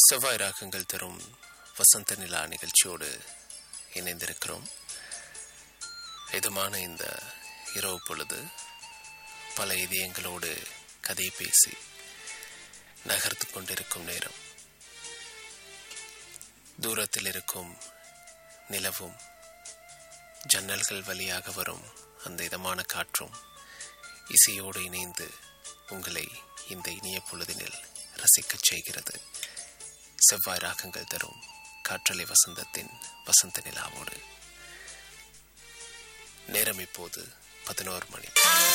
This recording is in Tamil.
செவ்வாய் ராகங்கள் தரும் வசந்த நிலா நிகழ்ச்சியோடு இணைந்திருக்கிறோம் இதமான இந்த இரவு பொழுது பல இதயங்களோடு கதை பேசி நகர்த்து கொண்டிருக்கும் நேரம் தூரத்தில் இருக்கும் நிலவும் ஜன்னல்கள் வழியாக வரும் அந்த இதமான காற்றும் இசையோடு இணைந்து உங்களை இந்த இனிய பொழுதினில் ரசிக்கச் செய்கிறது செவ்வாய் ராகங்கள் தரும் காற்றலை வசந்தத்தின் வசந்த நிலாவோடு நேரம் இப்போது பதினோரு மணி